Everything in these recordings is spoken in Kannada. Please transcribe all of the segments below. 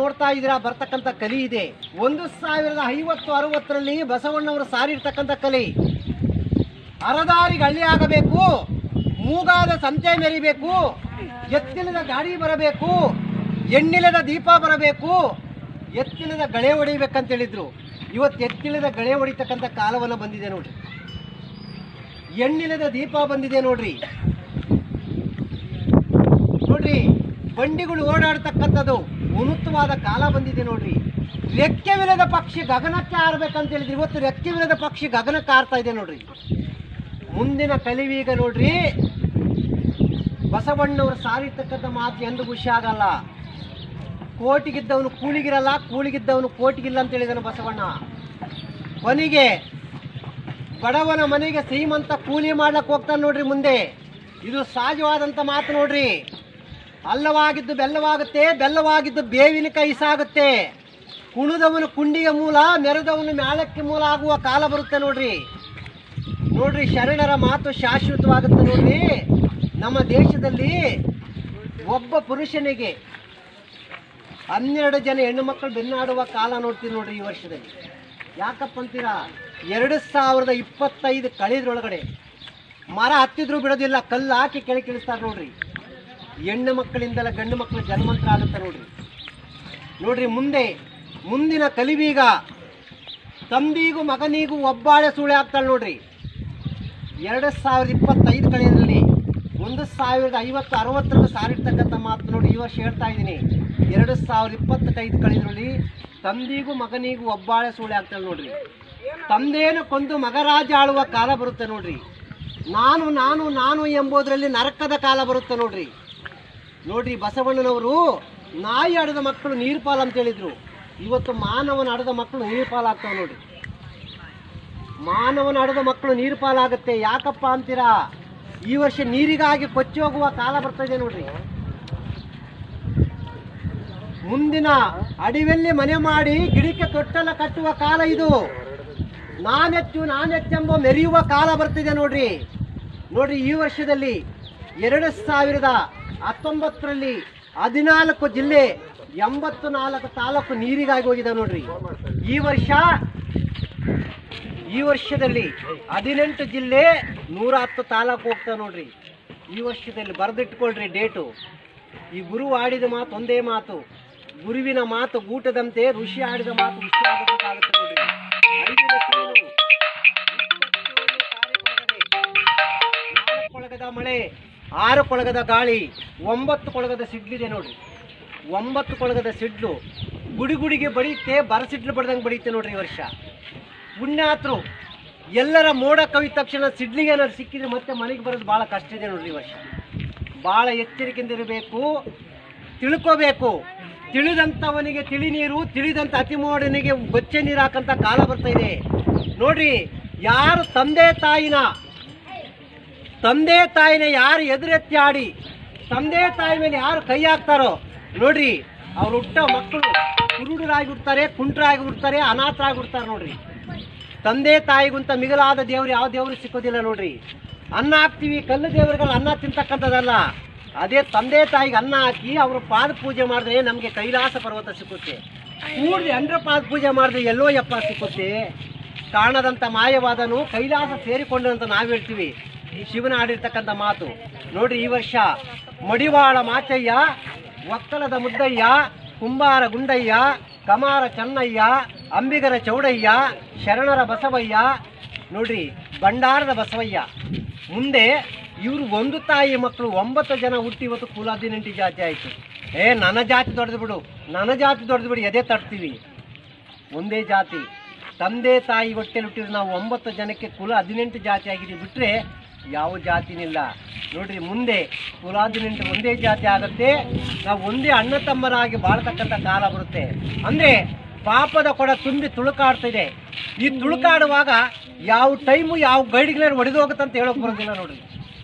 ನೋಡ್ತಾ ಇದ್ದೀರಾ ಬರ್ತಕ್ಕಂಥ ಕಲಿ ಇದೆ ಒಂದು ಸಾವಿರದ ಐವತ್ತು ಅರವತ್ತರಲ್ಲಿ ಬಸವಣ್ಣವರು ಸಾರಿರ್ತಕ್ಕಂಥ ಕಲೆ ಅರದಾರಿಗೆ ಹಳ್ಳಿ ಆಗಬೇಕು ಮೂಗಾದ ಸಂತೆ ಮೆರಿಬೇಕು ಎತ್ತಿನದ ಗಾಡಿ ಬರಬೇಕು ಎಣ್ಣಿಲದ ದೀಪ ಬರಬೇಕು ಎತ್ತಿನದ ಗಳೆ ಹೊಡಿಬೇಕಂತ ಹೇಳಿದ್ರು ಇವತ್ತು ಎತ್ತಿನದ ಗಳೆ ಹೊಡಿತಕ್ಕಂಥ ಕಾಲವನ್ನು ಬಂದಿದೆ ನೋಡ್ರಿ ಎಣ್ಣಿಲದ ದೀಪ ಬಂದಿದೆ ನೋಡ್ರಿ ನೋಡ್ರಿ ಬಂಡಿಗಳು ಓಡಾಡ್ತಕ್ಕಂಥದ್ದು ಉನ್ನತವಾದ ಕಾಲ ಬಂದಿದೆ ನೋಡ್ರಿ ರೆಕ್ಕೆವಿಲ್ಲದ ಪಕ್ಷಿ ಗಗನಕ್ಕೆ ಹಾರಬೇಕಂತ ಹೇಳಿದ್ರು ಇವತ್ತು ರೆಕ್ಕೆವಿಲ್ಲದ ಪಕ್ಷಿ ಗಗನಕ್ಕೆ ಹಾರ್ತಾ ಇದೆ ನೋಡ್ರಿ ಮುಂದಿನ ಕಲಿವೀಗ ನೋಡ್ರಿ ಬಸವಣ್ಣವರು ಸಾರಿರ್ತಕ್ಕಂಥ ಮಾತು ಎಂದು ಖುಷಿ ಆಗಲ್ಲ ಕೋಟಿಗಿದ್ದವನು ಕೂಲಿಗಿರಲ್ಲ ಕೂಲಿಗಿದ್ದವನು ಕೋಟಿಗಿಲ್ಲ ಅಂತ ಹೇಳಿದನು ಬಸವಣ್ಣ ಕೊನೆಗೆ ಬಡವನ ಮನೆಗೆ ಶ್ರೀಮಂತ ಕೂಲಿ ಮಾಡ್ಲಕ್ ಹೋಗ್ತಾನೆ ನೋಡ್ರಿ ಮುಂದೆ ಇದು ಸಹಜವಾದಂಥ ಮಾತು ನೋಡ್ರಿ ಅಲ್ಲವಾಗಿದ್ದು ಬೆಲ್ಲವಾಗುತ್ತೆ ಬೆಲ್ಲವಾಗಿದ್ದು ಬೇವಿನ ಕೈ ಸಾಗುತ್ತೆ ಕುಣಿದವನು ಕುಂಡಿಗೆ ಮೂಲ ಮೆರೆದವನು ಮ್ಯಾಳಕ್ಕೆ ಮೂಲ ಆಗುವ ಕಾಲ ಬರುತ್ತೆ ನೋಡ್ರಿ ನೋಡ್ರಿ ಶರಣರ ಮಾತು ಶಾಶ್ವತವಾಗುತ್ತೆ ನೋಡ್ರಿ ನಮ್ಮ ದೇಶದಲ್ಲಿ ಒಬ್ಬ ಪುರುಷನಿಗೆ ಹನ್ನೆರಡು ಜನ ಹೆಣ್ಣು ಮಕ್ಕಳು ಬೆನ್ನಾಡುವ ಕಾಲ ನೋಡ್ತೀವಿ ನೋಡ್ರಿ ಈ ವರ್ಷದಲ್ಲಿ ಯಾಕಪ್ಪ ಅಂತೀರಾ ಎರಡು ಸಾವಿರದ ಇಪ್ಪತ್ತೈದು ಕಳೆದ್ರೊಳಗಡೆ ಮರ ಹತ್ತಿದ್ರು ಬಿಡೋದಿಲ್ಲ ಕಲ್ಲು ಹಾಕಿ ಕೆಳಗೆ ಇಳಿಸ್ತಾರೆ ನೋಡ್ರಿ ಹೆಣ್ಣು ಮಕ್ಕಳಿಂದಲ ಗಂಡು ಮಕ್ಕಳು ಜನ್ಮಂತ್ರ ಆಗುತ್ತೆ ನೋಡ್ರಿ ನೋಡ್ರಿ ಮುಂದೆ ಮುಂದಿನ ಕಲಿವೀಗ ತಂದೆಗೂ ಮಗನಿಗೂ ಒಬ್ಬಾಳೆ ಸೂಳೆ ಆಗ್ತಾಳೆ ನೋಡ್ರಿ ಎರಡು ಸಾವಿರದ ಇಪ್ಪತ್ತೈದು ಕಳೆಯಲ್ಲಿ ಒಂದು ಸಾವಿರದ ಐವತ್ತು ಅರವತ್ತರಲ್ಲಿ ಸಾರಿರ್ತಕ್ಕಂಥ ಮಾತು ನೋಡಿ ಈ ವರ್ಷ ಹೇಳ್ತಾ ಇದ್ದೀನಿ ಎರಡು ಸಾವಿರದ ಇಪ್ಪತ್ತೈದು ಕಳೆದ್ರಲ್ಲಿ ತಂದೆಗೂ ಮಗನಿಗೂ ಒಬ್ಬಾಳೆ ಸೂಳೆ ಆಗ್ತಾಳೆ ನೋಡ್ರಿ ತಂದೆಯನ್ನು ಕೊಂದು ಮಗರಾಜ ಆಳುವ ಕಾಲ ಬರುತ್ತೆ ನೋಡ್ರಿ ನಾನು ನಾನು ನಾನು ಎಂಬುದರಲ್ಲಿ ನರಕದ ಕಾಲ ಬರುತ್ತೆ ನೋಡ್ರಿ ನೋಡ್ರಿ ಬಸವಣ್ಣನವರು ನಾಯಿ ಆಡದ ಮಕ್ಕಳು ನೀರು ಪಾಲು ಅಂತ ಹೇಳಿದ್ರು ಇವತ್ತು ಮಾನವನ ಆಡದ ಮಕ್ಕಳು ನೀರು ಪಾಲಾಗ್ತಾವೆ ನೋಡ್ರಿ ಮಾನವನ ಆಡದ ಮಕ್ಕಳು ನೀರು ಪಾಲಾಗುತ್ತೆ ಯಾಕಪ್ಪ ಅಂತೀರಾ ಈ ವರ್ಷ ನೀರಿಗಾಗಿ ಕೊಚ್ಚಿ ಹೋಗುವ ಕಾಲ ಬರ್ತದೆ ನೋಡ್ರಿ ಮುಂದಿನ ಅಡಿವೆಲ್ಲಿ ಮನೆ ಮಾಡಿ ಗಿಡಕ್ಕೆ ತೊಟ್ಟಲ ಕಟ್ಟುವ ಕಾಲ ಇದು ನಾನೆಚ್ಚು ನಾನೆಚ್ಚೆಂಬ ಮೆರೆಯುವ ಕಾಲ ಬರ್ತಿದೆ ನೋಡ್ರಿ ನೋಡ್ರಿ ಈ ವರ್ಷದಲ್ಲಿ ಎರಡು ಸಾವಿರದ ಹತ್ತೊಂಬತ್ತರಲ್ಲಿ ಹದಿನಾಲ್ಕು ಜಿಲ್ಲೆ ಎಂಬತ್ತು ನಾಲ್ಕು ತಾಲೂಕು ನೀರಿಗಾಗಿ ಹೋಗಿದೆ ನೋಡ್ರಿ ಈ ವರ್ಷ ಈ ವರ್ಷದಲ್ಲಿ ಹದಿನೆಂಟು ಜಿಲ್ಲೆ ನೂರ ಹತ್ತು ತಾಲೂಕು ಹೋಗ್ತಾವೆ ನೋಡ್ರಿ ಈ ವರ್ಷದಲ್ಲಿ ಬರೆದಿಟ್ಕೊಳ್ರಿ ಡೇಟು ಈ ಗುರು ಆಡಿದ ಮಾತು ಒಂದೇ ಮಾತು ಗುರುವಿನ ಮಾತು ಗೂಟದಂತೆ ಋಷಿ ಆಡಿದ ಮಾತು ಋಷಿ ಆಗಬೇಕಾಗುತ್ತೆ ನೋಡ್ರಿ ಐದನೇ ತಿಂಗಳು ಇಪ್ಪತ್ತೇಳನೇ ತಾರೀಕು ನಾಲ್ಕು ಕೊಳಗದ ಮಳೆ ಆರು ಕೊಳಗದ ಗಾಳಿ ಒಂಬತ್ತು ಕೊಳಗದ ಸಿಡ್ಲಿದೆ ನೋಡ್ರಿ ಒಂಬತ್ತು ಕೊಳಗದ ಸಿಡ್ಲು ಗುಡಿ ಗುಡಿಗೆ ಬಡಿಯುತ್ತೆ ಬರಸಿಡ್ಲು ಬಡ್ದಂಗೆ ಬಡಿಯುತ್ತೆ ನೋಡ್ರಿ ಈ ವರ್ಷ ಪುಣ್ಯಾತ್ರು ಎಲ್ಲರ ಮೋಡ ಕವಿದ ತಕ್ಷಣ ಸಿಡ್ಲಿಗೆ ಏನಾದ್ರು ಸಿಕ್ಕಿದ್ರೆ ಮತ್ತೆ ಮನೆಗೆ ಬರೋದು ಭಾಳ ಕಷ್ಟ ಇದೆ ನೋಡ್ರಿ ಈ ವರ್ಷ ಭಾಳ ಎಚ್ಚರಿಕೆಯಿಂದ ಇರಬೇಕು ತಿಳ್ಕೋಬೇಕು ತಿಳಿದಂಥವನಿಗೆ ತಿಳಿ ನೀರು ತಿಳಿದಂಥ ಅತಿ ಮೋಡನಿಗೆ ಬಚ್ಚೆ ನೀರು ಹಾಕಂತ ಕಾಲ ಬರ್ತಾ ಇದೆ ನೋಡ್ರಿ ಯಾರು ತಂದೆ ತಾಯಿನ ತಂದೆ ತಾಯಿನ ಯಾರು ಎದುರೆತ್ತಿ ಆಡಿ ತಂದೆ ತಾಯಿ ಮೇಲೆ ಯಾರು ಕೈ ಹಾಕ್ತಾರೋ ನೋಡ್ರಿ ಅವ್ರು ಹುಟ್ಟ ಮಕ್ಕಳು ಕುರುಡರಾಗಿ ಹುಡ್ತಾರೆ ಕುಂಟರಾಗಿ ಹುಡ್ತಾರೆ ಅನಾಥರಾಗಿ ಹುಡ್ತಾರೆ ನೋಡ್ರಿ ತಂದೆ ತಾಯಿಗಿಂತ ಮಿಗಿಲಾದ ದೇವ್ರು ಯಾವ ದೇವ್ರು ಸಿಕ್ಕೋದಿಲ್ಲ ನೋಡ್ರಿ ಅನ್ನ ಹಾಕ್ತೀವಿ ಕಲ್ಲು ದೇವರುಗಳು ಅನ್ನ ತಿಂತಕ್ಕಂಥದ್ದಲ್ಲ ಅದೇ ತಂದೆ ತಾಯಿಗೆ ಅನ್ನ ಹಾಕಿ ಅವ್ರ ಪಾದ ಪೂಜೆ ಮಾಡಿದ್ರೆ ನಮಗೆ ಕೈಲಾಸ ಪರ್ವತ ಸಿಕ್ಕುತ್ತೆ ಕೂಡ್ರಿ ಅಂಡ್ರ ಪಾದ ಪೂಜೆ ಮಾಡಿದ್ರೆ ಎಲ್ಲೋ ಯಪ್ಪ ಸಿಕ್ಕುತ್ತೆ ಕಾಣದಂಥ ಮಾಯವಾದನು ಕೈಲಾಸ ಸೇರಿಕೊಂಡು ಅಂತ ನಾವು ಹೇಳ್ತೀವಿ ಶಿವನ ಆಡಿರ್ತಕ್ಕಂಥ ಮಾತು ನೋಡ್ರಿ ಈ ವರ್ಷ ಮಡಿವಾಳ ಮಾಚಯ್ಯ ಒಕ್ಕಲದ ಮುದ್ದಯ್ಯ ಕುಂಬಾರ ಗುಂಡಯ್ಯ ಕಮಾರ ಚೆನ್ನಯ್ಯ ಅಂಬಿಗರ ಚೌಡಯ್ಯ ಶರಣರ ಬಸವಯ್ಯ ನೋಡ್ರಿ ಭಂಡಾರದ ಬಸವಯ್ಯ ಮುಂದೆ ಇವರು ಒಂದು ತಾಯಿ ಮಕ್ಕಳು ಒಂಬತ್ತು ಜನ ಹುಟ್ಟಿ ಇವತ್ತು ಕುಲ ಹದಿನೆಂಟು ಜಾತಿ ಆಯಿತು ಏ ನನ್ನ ಜಾತಿ ದೊಡ್ಡದು ಬಿಡು ನನ್ನ ಜಾತಿ ದೊಡ್ಡದು ಬಿಡು ಎದೆ ತಡ್ತೀವಿ ಒಂದೇ ಜಾತಿ ತಂದೆ ತಾಯಿ ಹೊಟ್ಟೆಲಿ ಹುಟ್ಟಿದ್ರೆ ನಾವು ಒಂಬತ್ತು ಜನಕ್ಕೆ ಕುಲ ಹದಿನೆಂಟು ಜಾತಿ ಆಗಿದ್ದೀವಿ ಬಿಟ್ಟರೆ ಯಾವ ಜಾತಿನಿಲ್ಲ ನೋಡ್ರಿ ಮುಂದೆ ಕುಲ ಹದಿನೆಂಟು ಒಂದೇ ಜಾತಿ ಆಗುತ್ತೆ ನಾವು ಒಂದೇ ಅಣ್ಣ ತಮ್ಮರಾಗಿ ಬಾಳ್ತಕ್ಕಂಥ ಕಾಲ ಬರುತ್ತೆ ಅಂದರೆ ಪಾಪದ ಕೊಡ ತುಂಬಿ ತುಳುಕಾಡ್ತಿದೆ ಈ ತುಳುಕಾಡುವಾಗ ಯಾವ ಟೈಮು ಯಾವ ಗೈಡ್ಗಳನ್ನ ಹೊಡೆದು ಹೋಗುತ್ತೆ ಅಂತ ಹೇಳೋಕೆ ಬರೋದಿಲ್ಲ ನೋಡ್ರಿ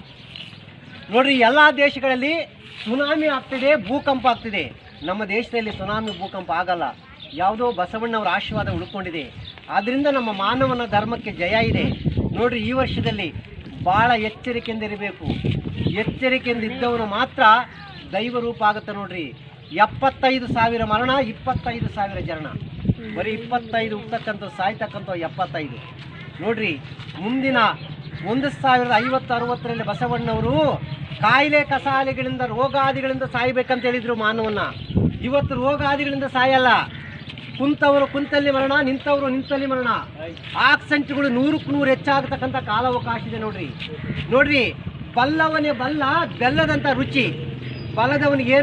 ನೋಡ್ರಿ ಎಲ್ಲ ದೇಶಗಳಲ್ಲಿ ಸುನಾಮಿ ಆಗ್ತಿದೆ ಭೂಕಂಪ ಆಗ್ತಿದೆ ನಮ್ಮ ದೇಶದಲ್ಲಿ ಸುನಾಮಿ ಭೂಕಂಪ ಆಗಲ್ಲ ಯಾವುದೋ ಬಸವಣ್ಣವರ ಆಶೀರ್ವಾದ ಉಳ್ಕೊಂಡಿದೆ ಆದ್ರಿಂದ ನಮ್ಮ ಮಾನವನ ಧರ್ಮಕ್ಕೆ ಜಯ ಇದೆ ನೋಡ್ರಿ ಈ ವರ್ಷದಲ್ಲಿ ಭಾಳ ಎಚ್ಚರಿಕೆಯಿಂದ ಇರಬೇಕು ಎಚ್ಚರಿಕೆಯಿಂದ ಇದ್ದವನು ಮಾತ್ರ ದೈವ ರೂಪ ಆಗುತ್ತೆ ನೋಡ್ರಿ ಎಪ್ಪತ್ತೈದು ಸಾವಿರ ಮರಣ ಇಪ್ಪತ್ತೈದು ಸಾವಿರ ಜನ ಬರೀ ಇಪ್ಪತ್ತೈದು ಹುಟ್ಟಕ್ಕಂಥ ಸಾಯ್ತಕ್ಕಂಥ ಎಪ್ಪತ್ತೈದು ನೋಡ್ರಿ ಮುಂದಿನ ಒಂದು ಸಾವಿರದ ಐವತ್ತು ಅರವತ್ತರಲ್ಲಿ ಬಸವಣ್ಣವರು ಕಾಯಿಲೆ ಕಸಾಲೆಗಳಿಂದ ರೋಗಾದಿಗಳಿಂದ ಸಾಯ್ಬೇಕಂತ ಹೇಳಿದ್ರು ಮಾನವನ್ನ ಇವತ್ತು ರೋಗಾದಿಗಳಿಂದ ಸಾಯಲ್ಲ ಕುಂತವರು ಕುಂತಲ್ಲಿ ಮರಣ ನಿಂತವರು ನಿಂತಲ್ಲಿ ಮರಣ ಆಕ್ಸೆಂಟ್ಗಳು ನೂರಕ್ಕೆ ನೂರು ಹೆಚ್ಚಾಗತಕ್ಕಂಥ ಕಾಲಾವಕಾಶ ಇದೆ ನೋಡ್ರಿ ನೋಡ್ರಿ ಬಲ್ಲವನೇ ಬಲ್ಲ ಬೆಲ್ಲದಂತ ರುಚಿ ಬಲ್ಲದವನಿಗೆ